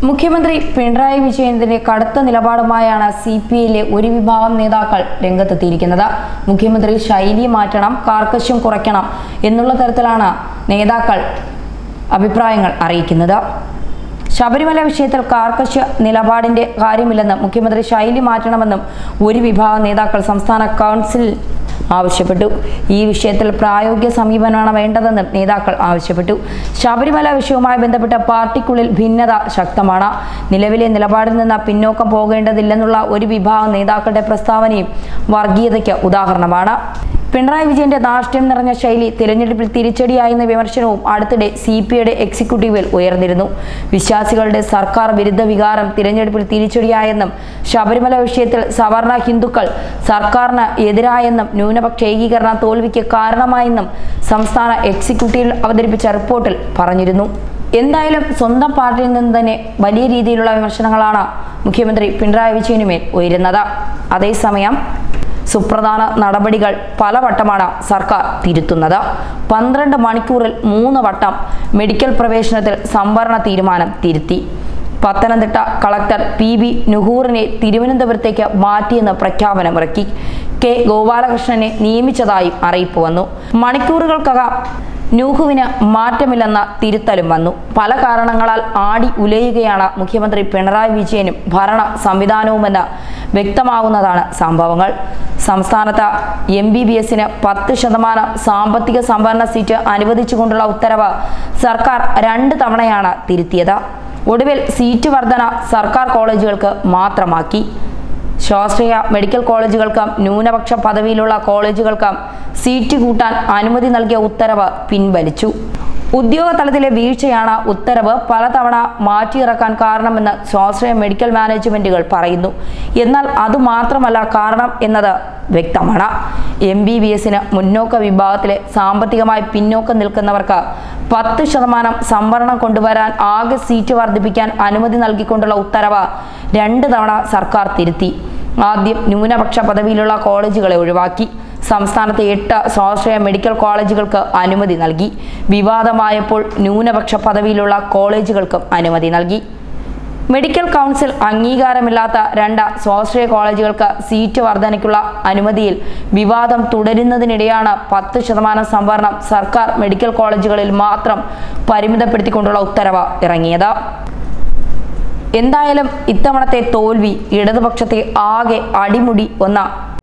മുഖ്യമന്ത്രി പിണറായി വിജയന്റെ കടുത്ത നിലപാടുമായാണ് സി പി ഐയിലെ ഒരു വിഭാഗം നേതാക്കൾ രംഗത്തെത്തിയിരിക്കുന്നത് മുഖ്യമന്ത്രി ശൈലി മാറ്റണം കാർക്കശ്യം കുറയ്ക്കണം എന്നുള്ള തരത്തിലാണ് നേതാക്കൾ അഭിപ്രായങ്ങൾ അറിയിക്കുന്നത് ശബരിമല വിഷയത്തിൽ കാർക്കശ്യ നിലപാടിന്റെ കാര്യമില്ലെന്നും മുഖ്യമന്ത്രി ശൈലി മാറ്റണമെന്നും ഒരു വിഭാഗം നേതാക്കൾ സംസ്ഥാന കൗൺസിലിൽ ആവശ്യപ്പെട്ടു ഈ വിഷയത്തിൽ പ്രായോഗിക സമീപനമാണ് വേണ്ടതെന്നും നേതാക്കൾ ആവശ്യപ്പെട്ടു ശബരിമല വിഷയവുമായി ബന്ധപ്പെട്ട പാർട്ടിക്കുള്ളിൽ ഭിന്നത ശക്തമാണ് നിലവിലെ നിലപാടിൽ നിന്ന് പിന്നോക്കം പോകേണ്ടതില്ലെന്നുള്ള ഒരു വിഭാഗം നേതാക്കളുടെ പ്രസ്താവനയും വർഗീയതയ്ക്ക് ഉദാഹരണമാണ് പിണറായി വിജയന്റെ ധാർഷ്ട്യം നിറഞ്ഞ ശൈലി തിരഞ്ഞെടുപ്പിൽ തിരിച്ചടിയായെന്ന വിമർശനവും അടുത്തിടെ സി പി ഐയുടെ എക്സിക്യൂട്ടീവിൽ ഉയർന്നിരുന്നു വിശ്വാസികളുടെ സർക്കാർ വിരുദ്ധ വികാരം തിരഞ്ഞെടുപ്പിൽ തിരിച്ചടിയായെന്നും ശബരിമല വിഷയത്തിൽ സവർണ ഹിന്ദുക്കൾ സർക്കാരിന് എതിരായെന്നും ന്യൂനപക്ഷ ഏകീകരണ തോൽവിക്ക് കാരണമായെന്നും സംസ്ഥാന എക്സിക്യൂട്ടീവിൽ അവതരിപ്പിച്ച റിപ്പോർട്ടിൽ പറഞ്ഞിരുന്നു എന്തായാലും സ്വന്തം പാർട്ടിയിൽ നിന്ന് തന്നെ വലിയ രീതിയിലുള്ള വിമർശനങ്ങളാണ് മുഖ്യമന്ത്രി പിണറായി വിജയനുമേൽ ഉയരുന്നത് അതേസമയം സുപ്രധാന നടപടികൾ പലവട്ടമാണ് സർക്കാർ തിരുത്തുന്നത് പന്ത്രണ്ട് മണിക്കൂറിൽ മൂന്ന് വട്ടം മെഡിക്കൽ പ്രവേശനത്തിൽ സംവരണ തീരുമാനം തിരുത്തി പത്തനംതിട്ട കളക്ടർ പി ബി നുഹൂറിനെ തിരുവനന്തപുരത്തേക്ക് മാറ്റിയെന്ന് പ്രഖ്യാപനമിറക്കി കെ ഗോപാലകൃഷ്ണനെ നിയമിച്ചതായും അറിയിപ്പ് വന്നു മണിക്കൂറുകൾക്കകം നൂഹുവിന് മാറ്റമില്ലെന്ന തിരുത്തലും വന്നു പല കാരണങ്ങളാൽ ആടി ഉലയുകയാണ് മുഖ്യമന്ത്രി പിണറായി വിജയനും ഭരണ സംവിധാനവുമെന്ന് വ്യക്തമാകുന്നതാണ് സംഭവങ്ങൾ സംസ്ഥാനത്ത് എം ബി ബി എസിന് പത്ത് ശതമാനം സാമ്പത്തിക സംവരണ സീറ്റ് അനുവദിച്ചുകൊണ്ടുള്ള ഉത്തരവ് സർക്കാർ രണ്ട് തവണയാണ് തിരുത്തിയത് ഒടുവിൽ സീറ്റ് വർധന സർക്കാർ കോളേജുകൾക്ക് മാത്രമാക്കി ശാസ്ത്രീയ മെഡിക്കൽ കോളേജുകൾക്കും ന്യൂനപക്ഷ പദവിയിലുള്ള കോളേജുകൾക്കും സീറ്റ് കൂട്ടാൻ അനുമതി നൽകിയ ഉത്തരവ് പിൻവലിച്ചു ഉദ്യോഗ തലത്തിലെ വീഴ്ചയാണ് ഉത്തരവ് പലതവണ മാറ്റിയിറക്കാൻ കാരണമെന്ന് സ്വാശ്രയ മെഡിക്കൽ മാനേജ്മെന്റുകൾ പറയുന്നു എന്നാൽ അതുമാത്രമല്ല കാരണം എന്നത് വ്യക്തമാണ് എം ബി ബി എസിന് മുന്നോക്ക വിഭാഗത്തിലെ സാമ്പത്തികമായി പിന്നോക്കം നിൽക്കുന്നവർക്ക് പത്ത് ശതമാനം സംവരണം കൊണ്ടുവരാൻ ആകെ സീറ്റ് വർദ്ധിപ്പിക്കാൻ അനുമതി നൽകിക്കൊണ്ടുള്ള ഉത്തരവ് രണ്ട് തവണ സർക്കാർ തിരുത്തി ആദ്യം ന്യൂനപക്ഷ പദവിയിലുള്ള കോളേജുകളെ ഒഴിവാക്കി സംസ്ഥാനത്തെ എട്ട് സ്വാശ്രയ മെഡിക്കൽ കോളേജുകൾക്ക് അനുമതി നൽകി വിവാദമായപ്പോൾ ന്യൂനപക്ഷ പദവിയിലുള്ള കോളേജുകൾക്കും അനുമതി നൽകി മെഡിക്കൽ കൗൺസിൽ അംഗീകാരമില്ലാത്ത രണ്ട് സ്വാശ്രയ കോളേജുകൾക്ക് സീറ്റ് വർധനയ്ക്കുള്ള അനുമതിയിൽ വിവാദം തുടരുന്നതിനിടെയാണ് പത്ത് ശതമാനം സംവരണം സർക്കാർ മെഡിക്കൽ കോളേജുകളിൽ മാത്രം പരിമിതപ്പെടുത്തിക്കൊണ്ടുള്ള ഉത്തരവ് ഇറങ്ങിയത് എന്തായാലും ഇത്തവണത്തെ തോൽവി ഇടതുപക്ഷത്തെ ആകെ അടിമുടി ഒന്ന